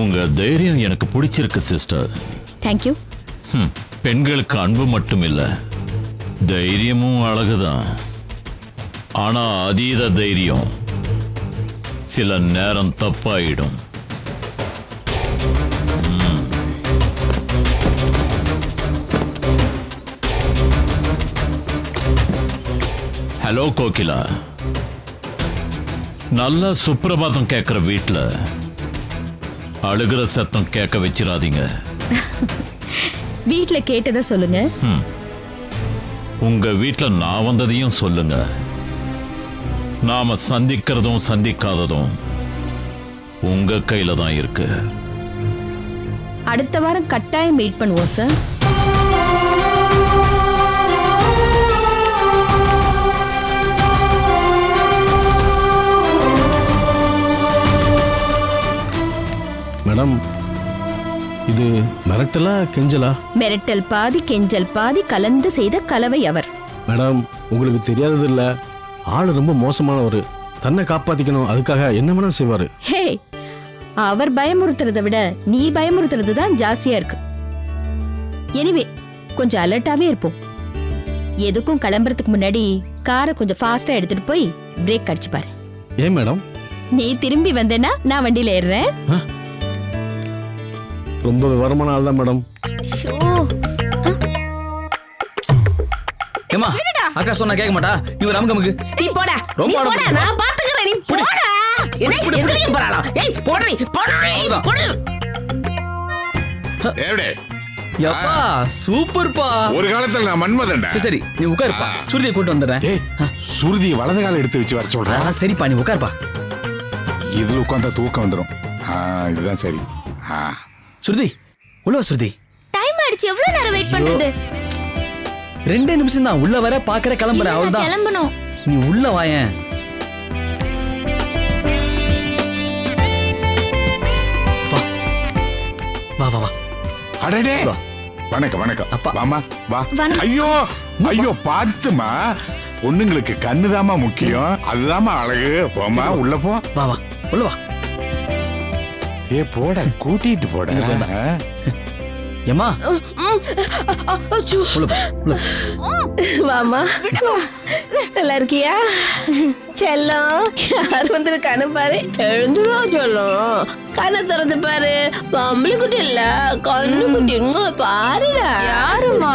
உங்க தைரியம் எனக்கு பிடிச்சிருக்கு சிஸ்டர் தேங்க்யூ ஹம், பெண்களுக்கு அன்பு மட்டும் இல்ல தைரியமும் அழகுதான் ஆனா அதீத தைரியம் சில நேரம் தப்பாயிடும் ம். ஹலோ கோகிலா நல்ல சுப்பிரபாதம் கேட்குற வீட்டில் அழுகிற சத்தம் கேட்க வச்சிடாதீங்க வீட்ல கேட்டதை சொல்லுங்க உங்க வீட்ல நான் வந்ததையும் சொல்லுங்க நாம சந்திக்கிறதும் சந்திக்காததும் உங்க கையில தான் இருக்கு அடுத்த வாரம் கட்டாயம் மீட் பண்ணுவோம் சார் மேடம் இது மிரட்டலா கெஞ்சலா மிரட்டல் பாதி கெஞ்சல் பாதி கலந்து செய்த கலவை அவர் மேடம் உங்களுக்கு தெரியாதது இல்ல ஆள் ரொம்ப மோசமானவர் தன்னை காப்பாத்திக்கணும் அதுக்காக என்ன வேணா செய்வாரு ஹே அவர் பயமுறுத்துறதை விட நீ பயமுறுத்துறது தான் ஜாஸ்தியா இருக்கு எனிவே கொஞ்சம் அலர்ட்டாவே இருப்போம் எதுக்கும் கிளம்புறதுக்கு முன்னாடி காரை கொஞ்சம் ஃபாஸ்டா எடுத்துட்டு போய் பிரேக் அடிச்சு பாரு ஏன் மேடம் நீ திரும்பி வந்தேன்னா நான் வண்டியில ஏறுறேன் ரொம்ப விவரமான ஆள் தான் மேடம் ஏமா அக்கா சொன்னா கேட்க மாட்டா நீ ஒரு அமுகமுக்கு நீ போடா ரொம்ப நீ ஆட போடா முடியுமா? நான் பாத்துக்கறேன் நீ போடா என்ன எந்திரிக்க போறாளாம் ஏய் போடா நீ போடா நீ அவ்வளவுதான். போடு ஏவிடே எப்பா சூப்பர்ப்பா ஒரு காலத்துல நான் மன்மதன்டா சரி சரி நீ உட்காருப்பா சுருதியை கூட்டு வந்துடுறேன் ஏய் சுருதி வலது கால எடுத்து வச்சு வர சொல்ற ஆ, சரிப்பா நீ உட்காருப்பா இதுல உட்காந்தா தூக்கம் வந்துரும் ஆ இதுதான் சரி ஆ சுருதி உள்ள வா சுருதி டைம் ஆயிடுச்சு எவ்வளவு நேரம் வெயிட் பண்றது ரெண்டே நிமிஷம் தான் உள்ள வர பாக்குற கிளம்புற இல்ல, நான் அவ்வளவுதான் கிளம்பணும் நீ உள்ள வாயேன் வா வா வா வா அடடே வா. வணக்கம் வணக்கம் அப்பா. வாமா வா வணக்கம். ஐயோ ஐயோ பாத்துமா பொண்ணுங்களுக்கு கண்ணுதாம்மா முக்கியம் அதுதாம்மா அழகு போமா உள்ள போ வா வா உள்ள வா ஏ போட கூட்டிட்டு போட ஆ. ஏமா உள்ள போ உள்ள போ. வாமா நல்லா இருக்கியா செல்லம் யார் வந்திருக்கானு பாரு எழுந்துடா செல்லம் கண்ணை திறந்து பாரு பம்பளி குட்டி இல்ல கண்ணு குட்டி உம்மா, பாருடா யாருமா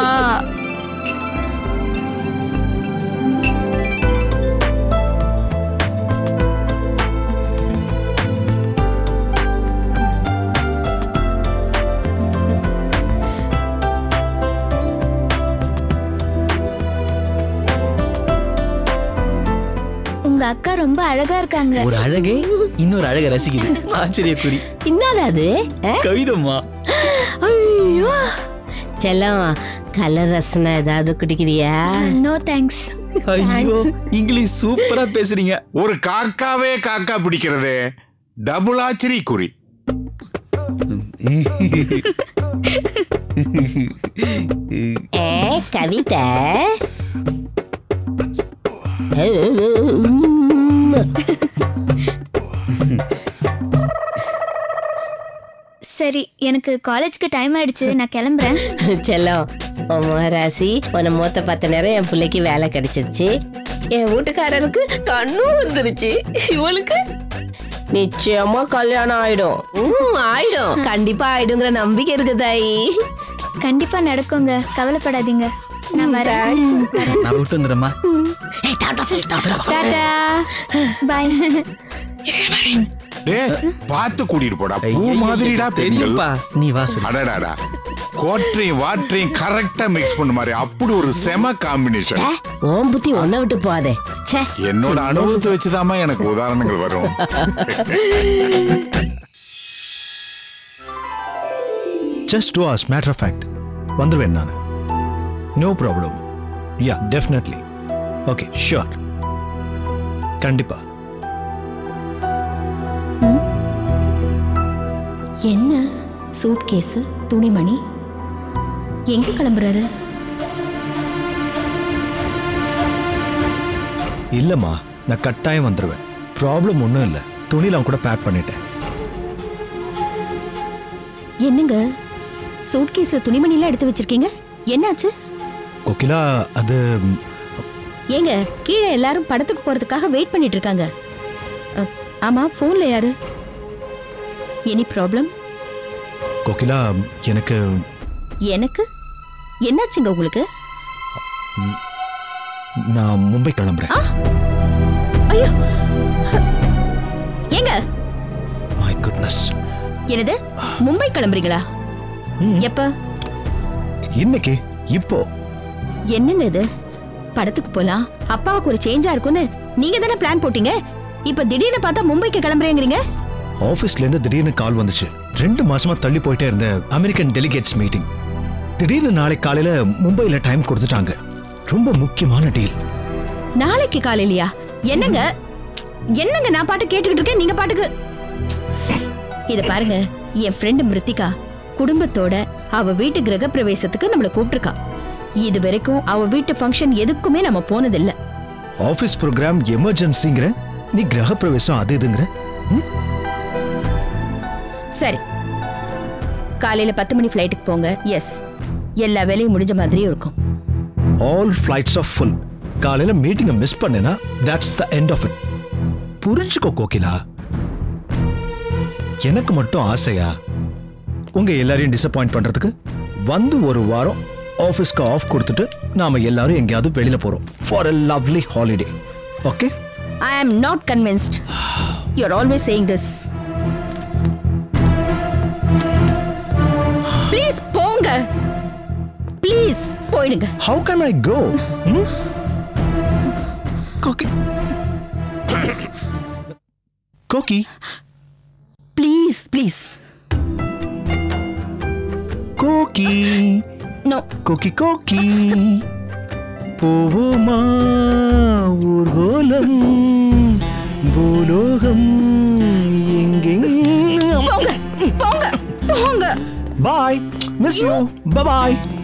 உங்க அக்கா ரொம்ப அழகா இருக்காங்க ஒரு அழகே இன்னொரு அழகை ரசிக்குது ஆச்சரியக்குறி என்னடா அது ஆ? கவிதம்மா ஐயோ செல்லம் கலர் ரசனா ஏதாவது குடிக்கிறியா நோ தேங்க்ஸ் ஐயோ இங்கிலீஷ் சூப்பரா பேசுறீங்க ஒரு காக்காவே காக்கா பிடிக்கிறது டபுள் ஆச்சரி குறி ஏ கவிதா சரி எனக்கு காலேஜ்க்கு டைம் ஆயிடுச்சு நான் கிளம்புறேன் செல்லம் அம்மா ராசி உன மூத்த பார்த்த நேரம் என் பிள்ளைக்கு வேலை கிடைச்சிருச்சு என் வீட்டுக்காரருக்கு கண்ணும் வந்துருச்சு இவளுக்கு நிச்சயமா கல்யாணம் ஆயிடும் ம், ஆயிடும் கண்டிப்பா ஆயிடுங்கிற நம்பிக்கை இருக்கு தாயி கண்டிப்பா நடக்குங்க கவலைப்படாதீங்க நான் வரேன் நான் விட்டு வந்துடுறேம்மா ஏய், டாடா சொல்லு, டாடா சொல்லு. டாடா பாய் டே பார்த்து கூட்டிட்டு போடா பூ ஐயையோ, மாதிரிடா பெண்கள் தெரியும்ப்பா நீ வா சொல்லு அடடாடா கோற்றையும் வாற்றையும் கரெக்டா மிக்ஸ் பண்ண மாதிரி அப்படி ஒரு செம காம்பினேஷன் ஏ, உன் புத்தி ஒன்ன விட்டு போதே ச்சே என்னோட அனுபவத்தை வச்சுதாம்மா எனக்கு உதாரணங்கள் வரும் just two hours matter of fact வந்துடுவேன் நான் no problem yeah definitely okay sure கண்டிப்பா என்ன சூட் கேஸ் துணிமணி எங்க கிளம்புறாரு இல்லைம்மா நான் கட்டாயம் வந்துடுவேன் ப்ராப்ளம் ஒன்றும் இல்லை துணிலாம் கூட பேக் பண்ணிட்டேன் என்னங்க சூட்கேஸ்ல துணிமணிலாம் எடுத்து வச்சிருக்கீங்க என்னாச்சு கோகிலா அது ஏங்க கீழே எல்லாரும் படத்துக்கு போறதுக்காக வெயிட் பண்ணிட்டு இருக்காங்க அ, ஆமா போன்ல யாரு எனி ப்ராப்ளம் கோகிலா எனக்கு எனக்கு என்னாச்சுங்க உங்களுக்கு நான் மும்பை கிளம்புறேன் ஐயோ ஏங்க மை குட்னஸ் என்னது மும்பை கிளம்புறீங்களா எப்ப இன்னைக்கு இப்போ என்னங்க இது படத்துக்கு போலாம் அப்பாவுக்கு ஒரு சேஞ்சா இருக்கும்னு நீங்க தானே பிளான் போட்டீங்க இப்ப திடீர்னு பார்த்தா மும்பைக்கு கிளம்புறேங்கிறீங்க ஆபீஸ்ல இருந்து திடீர்னு கால் வந்துச்சு ரெண்டு மாசமா தள்ளி போயிட்டே இருந்த அமெரிக்கன் டெலிகேட்ஸ் மீட்டிங் திடீர்னு நாளைக்கு காலையில மும்பைல டைம் கொடுத்துட்டாங்க ரொம்ப முக்கியமான டீல் நாளைக்கு காலையிலயா என்னங்க என்னங்க நான் பாட்டு கேட்டுக்கிட்டு இருக்கேன் நீங்க பாட்டுக்கு இத பாருங்க என் ஃப்ரெண்டு மிருத்திகா குடும்பத்தோட அவ வீட்டு கிரக பிரவேசத்துக்கு நம்மள கூப்பிட்டிருக்கா இது வரைக்கும் அவ வீட்டு ஃபங்க்ஷன் எதுக்குமே நம்ம போனதில்ல ஆபீஸ் ப்ரோக்ராம் எமர்ஜென்சிங்கிற நீ கிரக பிரவேசம் அது இதுங்கிற சரி காலையில பத்து மணி ஃப்ளைட்டுக்கு போங்க எஸ் எல்லா வேலையும் முடிஞ்ச மாதிரியும் இருக்கும் ஆல் ஃபிளைட்ஸ் ஆஃப் ஃபுல் காலையில மீட்டிங்கை மிஸ் பண்ணேனா that's the end of it புரிஞ்சுக்கோ கோகிலா எனக்கு மட்டும் ஆசையா உங்க எல்லாரையும் டிசப்பாயிண்ட் பண்றதுக்கு வந்து ஒரு வாரம் ஆஃபீஸ்க்கு ஆஃப் கொடுத்துட்டு நாம எல்லாரும் எங்கேயாவது வெளியில போறோம் for a lovely holiday okay I am not convinced you're always saying this please போங்க ப்ளீஸ் போயிடுங்க how can I go Koki Koki please please Koki no Koki Koki போவோமா ஊர்கோலம் பூலோகம் எங்கெங்க போங்க போங்க போங்க பாய் மிஸ் யூ பாய்